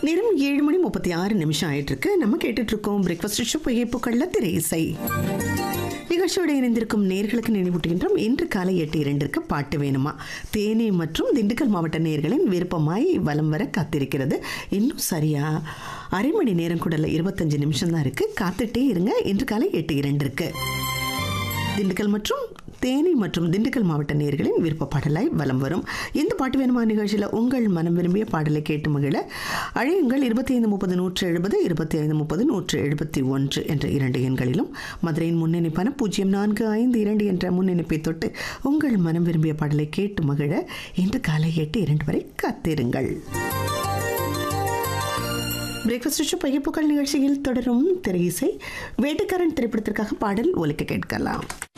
நேரம் ஏழு மணி முப்பத்தி ஆறு நிமிஷம் ஆயிட்டு இருக்கு நம்ம கேட்டுட்டு இருக்கோம் பிரேக்ஃபாஸ்ட் ஷோ புகைப்புக்கள்ல திரை இசை நிகழ்ச்சியோடு இணைந்திருக்கும் நேர்களுக்கு நினைவூட்டுகின்றோம் இன்று காலை எட்டு இரண்டிற்கு பாட்டு வேணுமா தேனி மற்றும் திண்டுக்கல் மாவட்ட நேர்களின் விருப்பமாய் வலம் வர காத்திருக்கிறது இன்னும் சரியா அரை மணி நேரம் கூட இல்லை இருபத்தஞ்சு நிமிஷம் தான் இருக்கு காத்துட்டே இருங்க இன்று காலை எட்டு இரண்டிற்கு திண்டுக்கல் மற்றும் தேனி மற்றும் திண்டுக்கல் மாவட்ட நேர்களின் விருப்ப பாடலாய் வலம் வரும் இந்த பாட்டு வேணுமா நிகழ்ச்சியில் உங்கள் மனம் விரும்பிய பாடலை கேட்டு மகிழ அழையுங்கள் இருபத்தி ஐந்து முப்பது நூற்று எழுபது இருபத்தி ஐந்து முப்பது நூற்று எழுபத்தி ஒன்று என்ற இரண்டு எண்களிலும் மதுரையின் முன்னிணைப்பான பூஜ்ஜியம் நான்கு ஐந்து இரண்டு என்ற முன்னிணைப்பை தொட்டு உங்கள் மனம் விரும்பிய பாடலை கேட்டு மகிழ இன்று காலை எட்டு இரண்டு வரை காத்திருங்கள் பிரேக்ஃபாஸ்ட் ஷோ பையப்புக்கள் நிகழ்ச்சியில் தொடரும் திரை இசை வேட்டுக்காரன் திரைப்படத்திற்காக பாடல் ஒலிக்க கேட்கலாம்